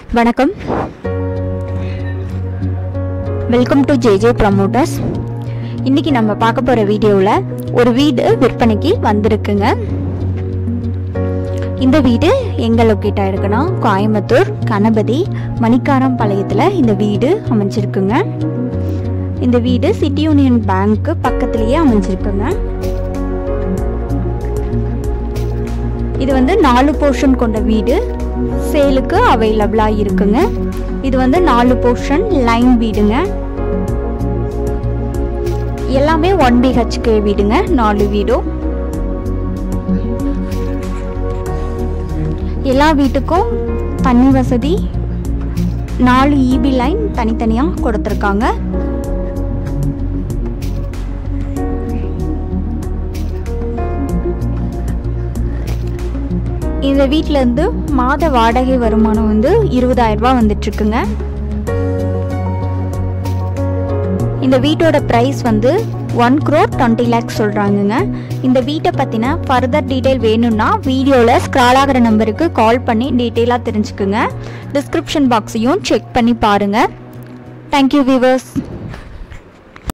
வணக்கம் welcome to JJ promoters இன்னைக்கு நம்ம பார்க்க போகிற வீடியோவில் ஒரு வீடு விற்பனைக்கு வந்திருக்குங்க இந்த வீடு எங்கே லொக்கேட் ஆயிருக்குன்னா கோயம்புத்தூர் கணபதி மணிக்காரம் பாளையத்தில் இந்த வீடு அமைஞ்சிருக்குங்க இந்த வீடு சிட்டி யூனியன் பேங்க்கு பக்கத்துலேயே அமைஞ்சிருக்குங்க இது வந்து நாலு போர்ஷன் கொண்ட வீடு சேலுக்கு அவைலபிளாக இருக்குங்க இது வந்து நாலு போர்ஷன் லைன் வீடுங்க எல்லாமே ஒன் பிஹெச்கே வீடுங்க நாலு வீடும் எல்லா வீட்டுக்கும் தண்ணி வசதி நாலு இபி லைன் தனித்தனியாக கொடுத்துருக்காங்க இந்த வீட்டில் இருந்து மாத வாடகை வருமானம் வந்து இருபதாயிரம் ரூபாய் வந்துட்டு இருக்குங்க இந்த வீட்டோட ப்ரைஸ் வந்து ஒன் க்ரோர் டுவெண்ட்டி லேக்ஸ் சொல்கிறாங்கங்க இந்த வீட்டை பற்றின ஃபர்தர் டீட்டெயில் வேணும்னா வீடியோவில் ஸ்க்ரால் ஆகிற நம்பருக்கு கால் பண்ணி டீட்டெயிலாக தெரிஞ்சுக்குங்க டிஸ்கிரிப்ஷன் பாக்ஸையும் செக் பண்ணி பாருங்கள் தேங்க்யூ வியூவர்ஸ்